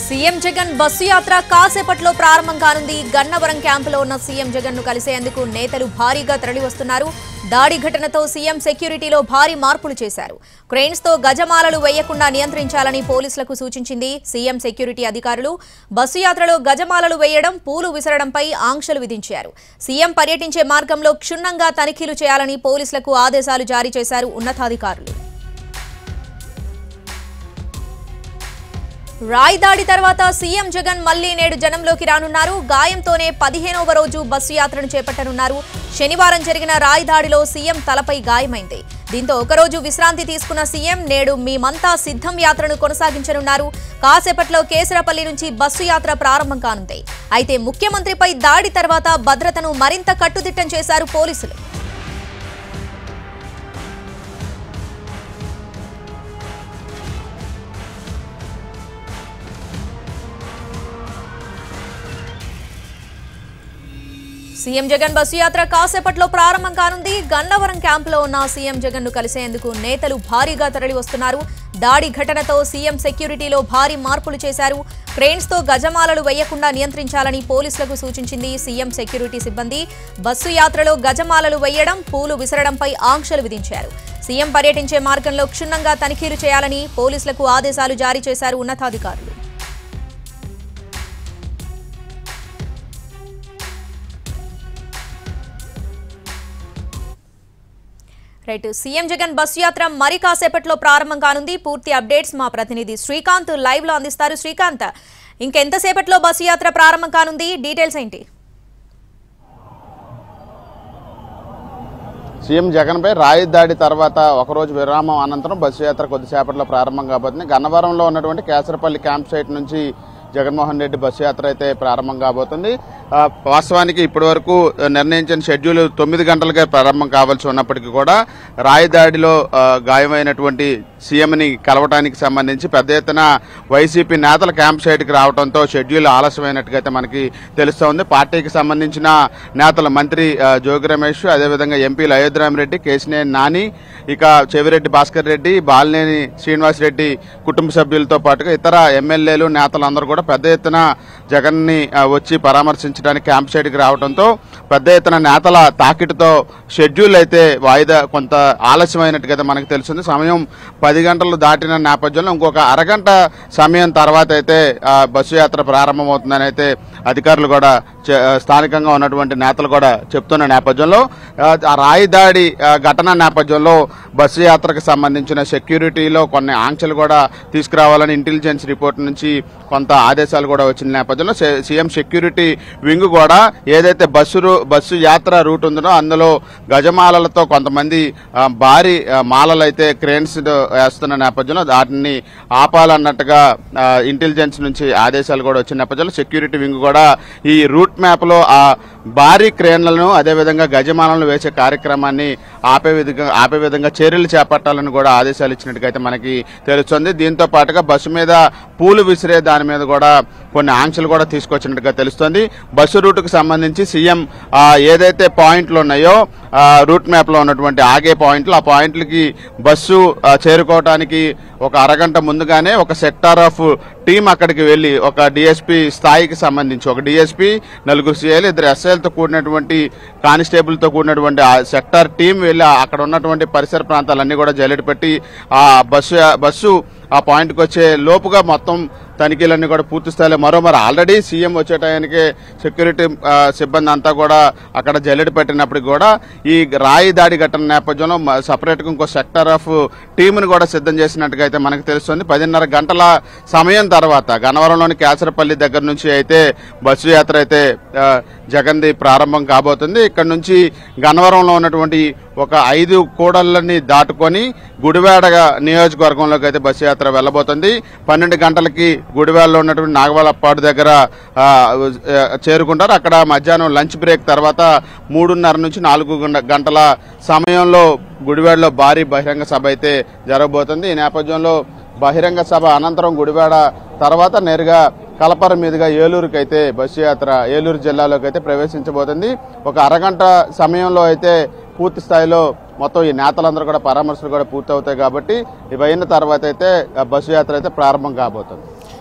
CM Jagan bus యాత్ర కాసేపట్లో ప్రారంభం కానుంది గన్నవరం క్యాంపులో ఉన్న సీఎం జగన్ ను కలిసేందుకు నేతలు భారీగా తరలివస్తున్నారు దాడి ఘటనతో సీఎం సెక్యూరిటీలో భారీ మార్పులు చేశారు క్రెయిన్స్ తో గజమాలలు వేయకుండా నియంత్రించాలని పోలీసులకు సూచించింది సీఎం సెక్యూరిటీ అధికారులు బస్సు యాత్రలో గజమాలలు వేయడం పూలు విసరడంపై ఆంక్షలు విధించారు సీఎం పర్యటించే మార్గంలో క్షుణ్ణంగా తనిఖీలు చేయాలని పోలీసులకు ఆదేశాలు జారీ చేశారు ఉన్నతాధికారులు రాయ్ దాడి తర్వాత సీఎం జగన్ మళ్లీ నేడు జనంలోకి రానున్నారు గాయంతోనే పదిహేనవ రోజు బస్సు యాత్రను చేపట్టనున్నారు శనివారం జరిగిన రాయ్ దాడిలో సీఎం తలపై గాయమైంది దీంతో ఒకరోజు విశ్రాంతి తీసుకున్న సీఎం నేడు మేమంతా సిద్ధం యాత్రను కొనసాగించనున్నారు కాసేపట్లో కేసరపల్లి నుంచి బస్సు యాత్ర ప్రారంభం కానుంది అయితే ముఖ్యమంత్రిపై దాడి తర్వాత భద్రతను మరింత కట్టుదిట్టం చేశారు పోలీసులు సీఎం జగన్ బస్సు యాత్ర కాసేపట్లో ప్రారంభం కానుంది గన్నవరం క్యాంపులో ఉన్న సీఎం జగన్ ను కలిసేందుకు నేతలు భారీగా తరలి వస్తున్నారు దాడి ఘటనతో సీఎం సెక్యూరిటీలో భారీ మార్పులు చేశారు క్రెయిన్స్ తో గజమాలలు వేయకుండా నియంత్రించాలని పోలీసులకు సూచించింది సీఎం సెక్యూరిటీ సిబ్బంది బస్సు యాత్రలో గజమాలలు వేయడం పూలు విసరడంపై ఆంక్షలు విధించారు సీఎం పర్యటించే మార్గంలో క్షుణ్ణంగా తనిఖీలు చేయాలని పోలీసులకు ఆదేశాలు జారీ చేశారు ఉన్నతాధికారులు రైట్ సీఎం జగన్ బస్సు యాత్ర మరి కాసేపట్లో ప్రారంభం కానుంది పూర్తి అప్డేట్స్ మా ప్రతినిధి శ్రీకాంత్ లైవ్ లో అందిస్తారు శ్రీకాంత్ ఇంకెంతసేపట్లో బస్సు యాత్ర ప్రారంభం కానుంది డీటెయిల్స్ ఏంటి సీఎం జగన్పై రాయి దాడి తర్వాత ఒకరోజు విరామం అనంతరం బస్సు యాత్ర కొద్దిసేపట్లో ప్రారంభం కాబోతుంది గన్నవరంలో ఉన్నటువంటి కేసరపల్లి క్యాంప్ సైట్ నుంచి జగన్మోహన్ రెడ్డి బస్సు యాత్ర అయితే ప్రారంభం కాబోతుంది ఆ, వాస్తవానికి ఇప్పటి వరకు నిర్ణయించిన షెడ్యూల్ తొమ్మిది గంటలుగా ప్రారంభం కావాల్సి ఉన్నప్పటికీ కూడా రాయి దాడిలో ఆ, గాయమైనటువంటి సీఎంని కలవటానికి సంబంధించి పెద్ద ఎత్తున వైసీపీ నేతల క్యాంప్ సైట్కి రావడంతో షెడ్యూల్ ఆలస్యమైనట్టుగా అయితే మనకి తెలుస్తోంది పార్టీకి సంబంధించిన నేతల మంత్రి ఆ, జోగి రమేష్ అదేవిధంగా ఎంపీలు అయోధ్యరామరెడ్డి కేసినేని నాని ఇక చెవిరెడ్డి భాస్కర్ రెడ్డి బాలినేని శ్రీనివాస్ రెడ్డి కుటుంబ సభ్యులతో పాటుగా ఇతర ఎమ్మెల్యేలు నేతలందరూ కూడా పెద్ద ఎత్తున జగన్ని ఆ, వచ్చి పరామర్శించడానికి క్యాంప్ సైట్కి రావడంతో పెద్ద ఎత్తున నేతల తాకిడితో షెడ్యూల్ అయితే వాయిదా కొంత ఆలస్యమైనట్టుగా అయితే మనకు తెలుస్తుంది సమయం పది గంటలు దాటిన నేపథ్యంలో ఇంకొక అరగంట సమయం తర్వాత అయితే ఆ, బస్సు యాత్ర ప్రారంభమవుతుందని అయితే అధికారులు కూడా చె- స్థానికంగా ఉన్నటువంటి నేతలు కూడా చెప్తున్న నేపథ్యంలో ఆ, ఆ రాయి దాడి ఆ, ఘటన నేపథ్యంలో బస్సు యాత్రకు సంబంధించిన సెక్యూరిటీలో కొన్ని ఆంక్షలు కూడా తీసుకురావాలని ఇంటెలిజెన్స్ రిపోర్ట్ నుంచి కొంత ఆదేశాలు కూడా వచ్చిన నేపథ్యంలో సే- సీఎం సెక్యూరిటీ వింగ్ కూడా ఏదైతే బస్సు రూ- బస్సు యాత్ర రూట్ ఉందో అందులో గజమాలలతో కొంతమంది ఆ, భారీ ఆ, మాలలు అయితే క్రేన్స్ వేస్తున్న నేపథ్యంలో వాటిని ఆపాలన్నట్టుగా ఆ, ఇంటెలిజెన్స్ నుంచి ఆదేశాలు కూడా వచ్చిన నేపథ్యంలో సెక్యూరిటీ వింగ్ కూడా ఈ రూట్ మ్యాప్ లో ఆ భారీ క్రేన్లను అదేవిధంగా గజమాలను వేసే కార్యక్రమాన్ని ఆపే విధంగా ఆపే విధంగా చర్యలు చేపట్టాలని కూడా ఆదేశాలు ఇచ్చినట్టుగా అయితే మనకి తెలుస్తుంది దీంతో పాటుగా బస్సు మీద పూలు విసిరే దాని మీద కూడా కొన్ని ఆంక్షలు కూడా తీసుకొచ్చినట్టుగా తెలుస్తుంది బస్సు రూట్కు సంబంధించి సీఎం ఆ, ఏదైతే పాయింట్లు ఉన్నాయో ఆ, రూట్ మ్యాప్ లో ఉన్నటువంటి ఆగే పాయింట్లు ఆ పాయింట్లకి బస్సు ఆ, చేరుకోవడానికి ఒక అరగంట ముందుగానే ఒక సెక్టార్ ఆఫ్ టీం అక్కడికి వెళ్ళి ఒక డిఎస్పీ స్థాయికి సంబంధించి ఒక డిఎస్పీ నలుగురు సీఐలు ఇద్దరు ఎస్ఐలతో కూడినటువంటి కానిస్టేబుల్తో కూడినటువంటి ఆ సెక్టార్ టీం వెళ్ళి ఆ- అక్కడ ఉన్నటువంటి పరిసర ప్రాంతాలన్నీ కూడా జల్లెడ పెట్టి ఆ బస్సు బస్సు ఆ పాయింట్కి వచ్చే లోపుగా మొత్తం తనిఖీలన్నీ కూడా పూర్తి స్థాయిలో మరో మరి ఆల్రెడీ సీఎం వచ్చే టయానికి సెక్యూరిటీ ఆ, సిబ్బంది అంతా కూడా అక్కడ జల్లెడ పెట్టినప్పటికి కూడా ఈ రాయి దాడి ఘటన నేపథ్యంలో మ- సపరేట్గా ఇంకో సెక్టర్ ఆఫ్ టీంను కూడా సిద్ధం చేసినట్టుగా అయితే మనకు తెలుస్తుంది పదిన్నర గంటల సమయం తర్వాత గన్నవరంలోని కేసరపల్లి దగ్గర నుంచి అయితే బస్సు యాత్ర అయితే ఆ, జగన్ది ప్రారంభం కాబోతుంది ఇక్కడ నుంచి గన్నవరంలో ఉన్నటువంటి ఒక ఐదు కూడళ్ళని దాటుకొని గుడివాడ నియోజకవర్గంలోకి అయితే బస్సు యాత్ర వెళ్ళబోతుంది పన్నెండు గంటలకి గుడివాడలో ఉన్నటువంటి నాగవాలపాడు దగ్గర ఆ, ఆ, చేరుకుంటారు అక్కడ మధ్యాహ్నం లంచ్ బ్రేక్ తర్వాత మూడున్నర నుంచి నాలుగు గంట- గంటల సమయంలో గుడివాడలో భారీ బహిరంగ సభ అయితే జరగబోతుంది ఈ నేపథ్యంలో బహిరంగ సభ అనంతరం గుడివాడ తర్వాత నేరుగా కలపర మీదుగా ఏలూరుకి అయితే బస్సు యాత్ర ఏలూరు జిల్లాలోకి అయితే ప్రవేశించబోతుంది ఒక అరగంట సమయంలో అయితే పూర్తి స్థాయిలో మొత్తం ఈ నేతలందరూ కూడా పరామర్శలు కూడా పూర్తవుతాయి కాబట్టి ఇవి అయిన తర్వాత అయితే ఆ బస్సు యాత్ర అయితే ప్రారంభం కాబోతుంది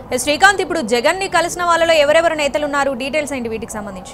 ఏ శ్రీకాంత్ ఇప్పుడు జగన్ ని కలిసిన వాళ్ళలో ఎవరెవరు నేతలు ఉన్నారు డీటెయిల్స్ ఏంటి వీటికి సంబంధించి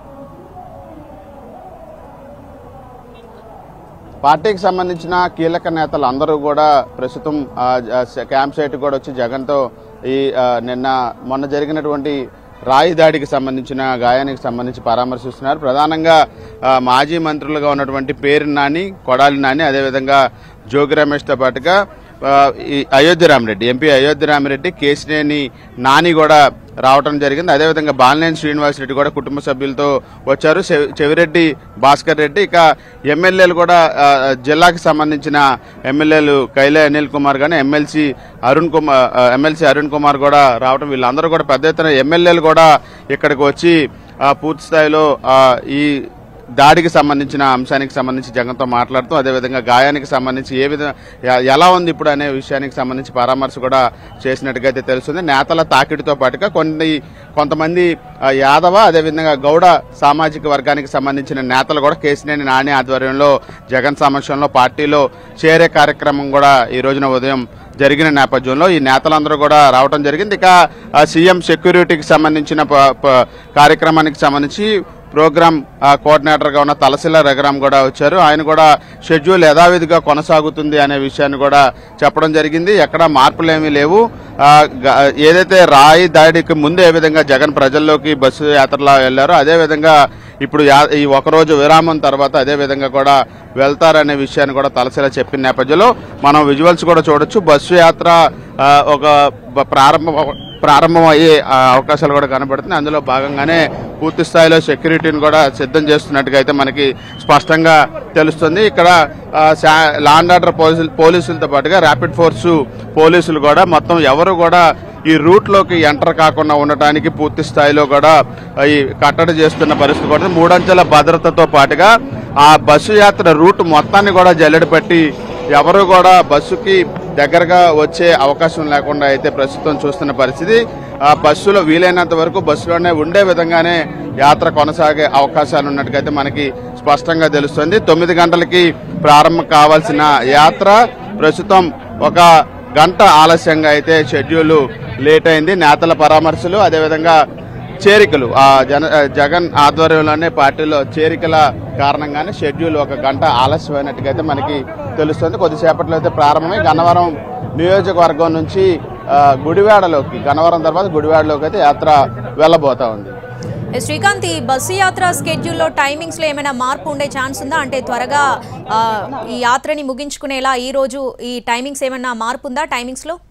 పార్టీకి సంబంధించిన కీలక నేతలు అందరూ కూడా ప్రస్తుతం ఆ, ఆ, స- క్యాంప్ సైట్ కూడా వచ్చి జగన్తో ఈ ఆ, నిన్న మొన్న జరిగినటువంటి రాయి దాడికి సంబంధించిన గాయానికి సంబంధించి పరామర్శిస్తున్నారు ప్రధానంగా ఆ, మాజీ మంత్రులుగా ఉన్నటువంటి పేరు నాని కొడాలి నాని అదేవిధంగా జోగి రమేష్తో పాటుగా ఆ, ఈ అయోధ్య రామిరెడ్డి ఎంపీ అయోధ్య రామిరెడ్డి కేసినేని నాని కూడా రావటం జరిగింది అదేవిధంగా బాలినేని శ్రీనివాస్ రెడ్డి కూడా కుటుంబ సభ్యులతో వచ్చారు చెవి- చెవిరెడ్డి భాస్కర్ రెడ్డి ఇక ఎమ్మెల్యేలు కూడా ఆ, జిల్లాకి సంబంధించిన ఎమ్మెల్యేలు కైలే అనిల్ కుమార్ గాని ఎమ్మెల్సీ అరుణ్ కుమార్ ఆ, ఎమ్మెల్సీ అరుణ్ కుమార్ కూడా రావటం వీళ్ళందరూ కూడా పెద్ద ఎత్తున ఎమ్మెల్యేలు కూడా ఇక్కడికి వచ్చి ఆ, పూర్తి స్థాయిలో ఆ, ఈ దాడికి సంబంధించిన అంశానికి సంబంధించి జగన్తో మాట్లాడుతూ అదేవిధంగా గాయానికి సంబంధించి ఏ విధంగా ఎ- ఎలా ఉంది ఇప్పుడు అనే విషయానికి సంబంధించి పరామర్శ కూడా చేసినట్టుగా అయితే తెలుస్తుంది నేతల తాకిడితో పాటుగా కొన్ని కొంతమంది ఆ, యాదవ అదేవిధంగా గౌడ సామాజిక వర్గానికి సంబంధించిన నేతలు కూడా కేసినేని నాని ఆధ్వర్యంలో జగన్ సమక్షంలో పార్టీలో చేరే కార్యక్రమం కూడా ఈ రోజున ఉదయం జరిగిన నేపథ్యంలో ఈ నేతలందరూ కూడా రావడం జరిగింది ఇక ఆ, సీఎం సెక్యూరిటీకి సంబంధించిన ప- ప- కార్యక్రమానికి సంబంధించి ప్రోగ్రామ్ ఆ, కోఆర్డినేటర్గా ఉన్న తలసిల రఘురామ్ కూడా వచ్చారు ఆయన కూడా షెడ్యూల్ యథావిధిగా కొనసాగుతుంది అనే విషయాన్ని కూడా చెప్పడం జరిగింది ఎక్కడ మార్పులు ఏమీ లేవు ఆ, గ- ఏదైతే రాయి దాడికి ముందు ఏ విధంగా జగన్ ప్రజల్లోకి బస్సు యాత్రలా వెళ్లారో అదే విధంగా ఇప్పుడు యా- ఈ ఒకరోజు విరామం తర్వాత అదే విధంగా కూడా వెళ్తారనే విషయాన్ని కూడా తలసిల చెప్పిన నేపథ్యంలో మనం విజువల్స్ కూడా చూడొచ్చు బస్సు యాత్ర ఆ, ఒక బ- ప్రారంభ ప్రారంభం అయ్యే ఆ, అవకాశాలు కూడా కనబడుతున్నాయి అందులో భాగంగానే పూర్తి స్థాయిలో సెక్యూరిటీని కూడా సిద్ధం చేస్తున్నట్టుగా అయితే మనకి స్పష్టంగా తెలుస్తుంది ఇక్కడ ఆ, శా- లా అండ్ ఆర్డర్ పోలీసులు పోలీసులతో పాటుగా ర్యాపిడ్ ఫోర్స్ పోలీసులు కూడా మొత్తం ఎవరు కూడా ఈ రూట్ లోకి ఎంటర్ కాకుండా ఉండటానికి పూర్తి స్థాయిలో కూడా ఈ కట్టడి చేస్తున్న పరిస్థితి కూడా ఉంది. మూడంచెల భద్రతతో పాటుగా ఆ బస్సు యాత్ర రూట్ మొత్తాన్ని కూడా జల్లెడ పట్టి ఎవరు కూడా బస్సుకి దగ్గరగా వచ్చే అవకాశం లేకుండా అయితే ప్రస్తుతం చూస్తున్న పరిస్థితి ఆ బస్సులో వీలైనంత వరకు బస్సులోనే ఉండే విధంగానే యాత్ర కొనసాగే అవకాశాలు ఉన్నట్టుగైతే మనకి స్పష్టంగా తెలుస్తుంది తొమ్మిది గంటలకి ప్రారంభం కావాల్సిన యాత్ర ప్రస్తుతం ఒక గంట ఆలస్యంగా అయితే షెడ్యూల్ లేట్ అయింది నేతల పరామర్శలు అదేవిధంగా చేరికలు ఆ జన ఆ జగన్ ఆధ్వర్యంలోనే పార్టీలో చేరికల కారణంగానే షెడ్యూల్ ఒక గంట ఆలస్యమైనట్టుగా అయితే మనకి తెలుస్తుంది కొద్దిసేపట్లో అయితే ప్రారంభమై గన్నవరం నియోజకవర్గం నుంచి ఆ, గుడివాడలోకి గన్నవరం తర్వాత గుడివాడలోకి అయితే యాత్ర వెళ్ళబోతా ఉంది ఏ శ్రీకాంత్ ఈ బస్సు యాత్ర స్కెడ్యూల్లో టైమింగ్స్ లో ఏమైనా మార్పు ఉండే ఛాన్స్ ఉందా అంటే త్వరగా ఆ, ఈ యాత్రని ముగించుకునేలా ఈ రోజు ఈ టైమింగ్స్ ఏమైనా మార్పు ఉందా టైమింగ్స్ లో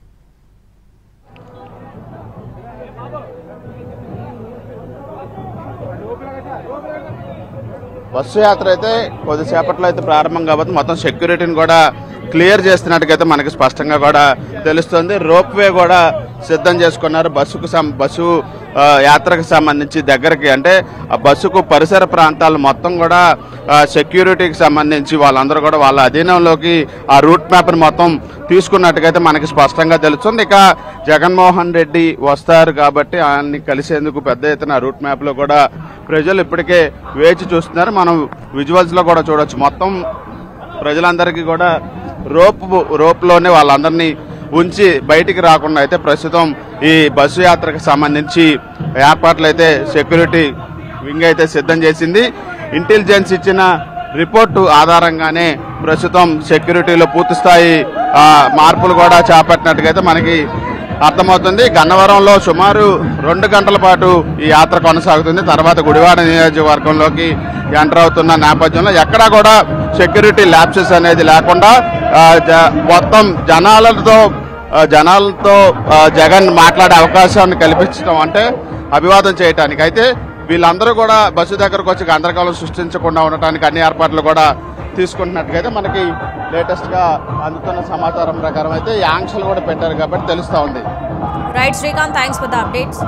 బస్సు యాత్ర అయితే కొద్దిసేపట్లో అయితే ప్రారంభం కాబట్టి మొత్తం సెక్యూరిటీని కూడా క్లియర్ చేస్తున్నట్టుగైతే మనకి స్పష్టంగా కూడా తెలుస్తుంది రోప్ వే కూడా సిద్ధం చేసుకున్నారు బస్సుకు సం బస్సు ఆ, యాత్రకు సంబంధించి దగ్గరికి అంటే ఆ బస్సుకు పరిసర ప్రాంతాలు మొత్తం కూడా ఆ, సెక్యూరిటీకి సంబంధించి వాళ్ళందరూ కూడా వాళ్ళ అధీనంలోకి ఆ రూట్ మ్యాప్ని మొత్తం తీసుకున్నట్టుగైతే మనకి స్పష్టంగా తెలుస్తుంది ఇక జగన్మోహన్ రెడ్డి వస్తారు కాబట్టి ఆయన్ని కలిసేందుకు పెద్ద ఎత్తున రూట్ మ్యాప్లో కూడా ప్రజలు ఇప్పటికే వేచి చూస్తున్నారు మనం విజువల్స్లో కూడా చూడొచ్చు మొత్తం ప్రజలందరికీ కూడా రోప్ రోప్లోనే వాళ్ళందరినీ ఉంచి బయటికి రాకుండా అయితే ప్రస్తుతం ఈ బస్సు యాత్రకు సంబంధించి ఏర్పాట్లు అయితే సెక్యూరిటీ వింగ్ అయితే సిద్ధం చేసింది ఇంటెలిజెన్స్ ఇచ్చిన రిపోర్టు ఆధారంగానే ప్రస్తుతం సెక్యూరిటీలో పూర్తి స్థాయి ఆ, మార్పులు కూడా చేపట్టినట్టుగా అయితే మనకి అర్థమవుతుంది గన్నవరంలో సుమారు రెండు గంటల పాటు ఈ యాత్ర కొనసాగుతుంది తర్వాత గుడివాడ నియోజకవర్గంలోకి ఎంటర్ అవుతున్న నేపథ్యంలో ఎక్కడా కూడా సెక్యూరిటీ ల్యాప్సెస్ అనేది లేకుండా ఆ, జ- మొత్తం జనాలతో ఆ, జనాలతో ఆ, జగన్ మాట్లాడే అవకాశాన్ని కల్పించడం అంటే అభివాదం చేయటానికి అయితే వీళ్ళందరూ కూడా బస్సు దగ్గరకు వచ్చి గందరగోళం సృష్టించకుండా ఉండటానికి అన్ని ఏర్పాట్లు కూడా తీసుకుంటున్నట్టుగా అయితే మనకి లేటెస్ట్ గా అందుతున్న సమాచారం ప్రకారం అయితే ఈ ఆంక్షలు కూడా పెట్టారు కాబట్టి తెలుస్తా ఉంది right Srikanth thanks for the updates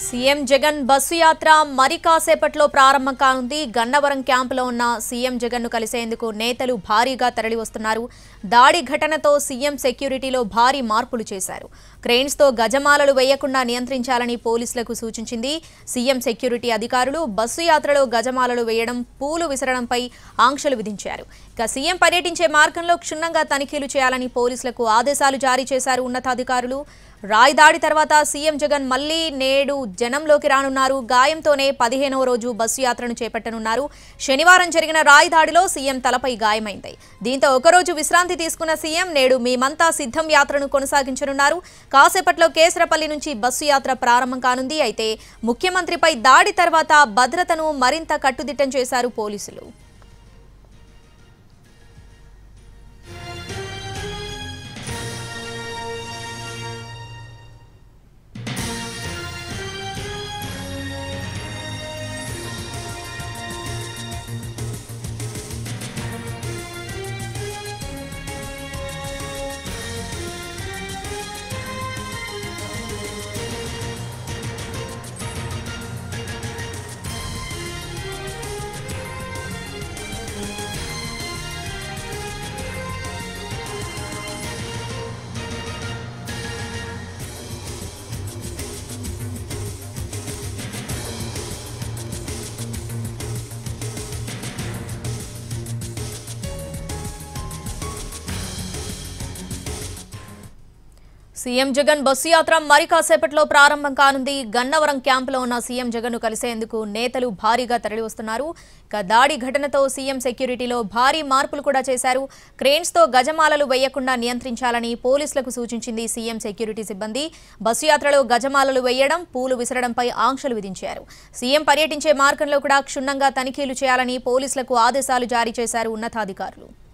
CM Jagan bus యాత్ర మరి కాసేపట్లో ప్రారంభం కానుంది గన్నవరం క్యాంపులో ఉన్న సీఎం జగన్ ను కలిసేందుకు నేతలు భారీగా తరలివస్తున్నారు దాడి ఘటనతో సీఎం సెక్యూరిటీలో భారీ మార్పులు చేశారు క్రెయిన్స్ తో గజమాలలు వేయకుండా నియంత్రించాలని పోలీసులకు సూచించింది సీఎం సెక్యూరిటీ అధికారులు బస్సు యాత్రలో గజమాలలు వేయడం పూలు విసరడంపై ఆంక్షలు విధించారు ఇక సీఎం పర్యటించే మార్గంలో క్షుణ్ణంగా తనిఖీలు చేయాలని పోలీసులకు ఆదేశాలు జారీ చేశారు ఉన్నతాధికారులు రాయ్ దాడి తర్వాత సీఎం జగన్ మళ్లీ నేడు జనంలోకి రానున్నారు గాయంతోనే పదిహేనవ రోజు బస్సు యాత్రను చేపట్టనున్నారు శనివారం జరిగిన రాయ్ దాడిలో సీఎం తలపై గాయమైంది దీంతో ఒకరోజు విశ్రాంతి తీసుకున్న సీఎం నేడు మేమంతా సిద్ధం యాత్రను కొనసాగించనున్నారు కాసేపట్లో కేసరపల్లి నుంచి బస్సు యాత్ర ప్రారంభం కానుంది అయితే ముఖ్యమంత్రిపై దాడి తర్వాత భద్రతను మరింత కట్టుదిట్టం చేశారు పోలీసులు సీఎం జగన్ బస్సు యాత్ర మరి కాసేపట్లో ప్రారంభం కానుంది గన్నవరం క్యాంపులో ఉన్న సీఎం జగన్ ను కలిసేందుకు నేతలు భారీగా తరలివస్తున్నారు ఇక దాడి ఘటనతో సీఎం సెక్యూరిటీలో భారీ మార్పులు కూడా చేశారు క్రెయిన్స్ తో గజమాలలు వేయకుండా నియంత్రించాలని పోలీసులకు సూచించింది సీఎం సెక్యూరిటీ సిబ్బంది బస్సు యాత్రలో గజమాలలు వేయడం పూలు విసరడంపై ఆంక్షలు విధించారు సీఎం పర్యటించే మార్గంలో కూడా క్షుణ్ణంగా తనిఖీలు చేయాలని పోలీసులకు ఆదేశాలు జారీ చేశారు ఉన్నతాధికారులు